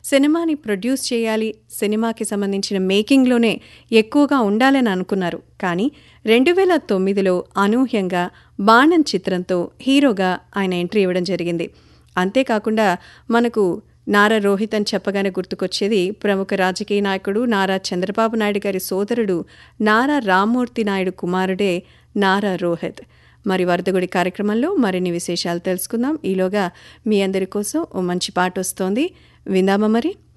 సినిమాని ప్రొడ్యూస్ చేయాలి సినిమాకి సంబంధించిన మేకింగ్లోనే ఎక్కువగా ఉండాలని అనుకున్నారు కానీ రెండు వేల తొమ్మిదిలో అనూహ్యంగా బాణం చిత్రంతో హీరోగా ఆయన ఎంట్రీ ఇవ్వడం జరిగింది అంతేకాకుండా మనకు నారా రోహిత్ అని చెప్పగానే గుర్తుకొచ్చేది ప్రముఖ రాజకీయ నాయకుడు నారా చంద్రబాబు నాయుడు గారి సోదరుడు నారా రామ్మూర్తి నాయుడు కుమారుడే నారా రోహిత్ మరి వరదగుడి కార్యక్రమంలో మరిన్ని విశేషాలు తెలుసుకుందాం ఈలోగా మీ అందరి కోసం ఓ మంచి పాట వస్తోంది విందామా మరి